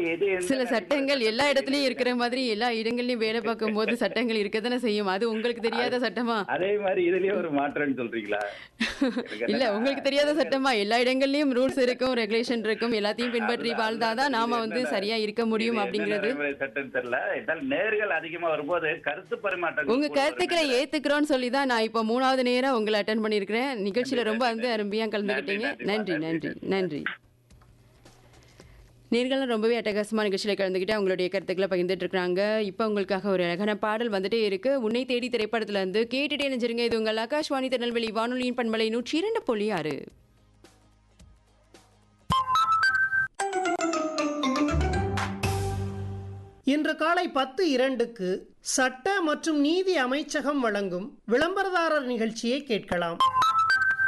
எது எந்த சில சட்டங்கள் அடிப்படை எல்லா இடத்துலயும் சட்டங்கள் இருக்கிற மாதிரி எல்லா இடங்கள்லயும் வேலை பார்க்கும் போது சட்டங்கள் இருக்கத்தானே செய்யும் அது உங்களுக்கு தெரியாத சட்டமா அதே மாதிரி இதுலயே ஒரு மாற்றம்னு சொல்றீங்களா எனக்கு இல்ல என்னன்னா, உங்களுக்கு தெரியாத சட்டமா எல்லா இடங்கள்லயும் ரூல்ஸ் இருக்கும் ரெகுலேஷன் இருக்கும் எல்லாத்தையும் பின்பற்றி அதுதான், வாழ்ந்தாதான் இது நாம வந்து என்னன்னா, சரியா இருக்க முடியும் இது என்ன அப்படிங்கிறது நடைமுறை சட்டம் தெரியல இருந்தாலும் நேர்கள் அதிகமா வரும்போது கருத்து பரிமாற்றம் உங்க கருத்துக்களை ஏத்துக்கிறோம்னு சொல்லி தான் நான் இப்போ மூணாவது நேரம் உங்களை அட்டன் பண்ணியிருக்கிறேன் நிகழ்ச்சியில ரொம்ப வந்து அருமையா கலந்துக்கிட்டீங்க நன்றி நன்றி நன்றி நேர்களும் ரொம்பவே அட்டகாசமான நிகழ்ச்சியில் கலந்துக்கிட்டு அவங்களுடைய கருத்துக்களை பகிர்ந்துட்டு இருக்காங்க இப்போ உங்களுக்காக ஒரு அழகான பாடல் வந்துட்டே இருக்கு உன்னை தேடி திரைப்படத்துல இருந்து கேட்டுட்டே நினைச்சிருங்க இது உங்கள் ஆகாஷ்வாணி திருநெல்வேலி வானொலியின் பண்பலை நூற்றி இரண்டு புள்ளி ஆறு இன்று காலை பத்து இரண்டுக்கு சட்ட மற்றும் நீதி அமைச்சகம் வழங்கும் விளம்பரதாரர் நிகழ்ச்சியை கேட்கலாம்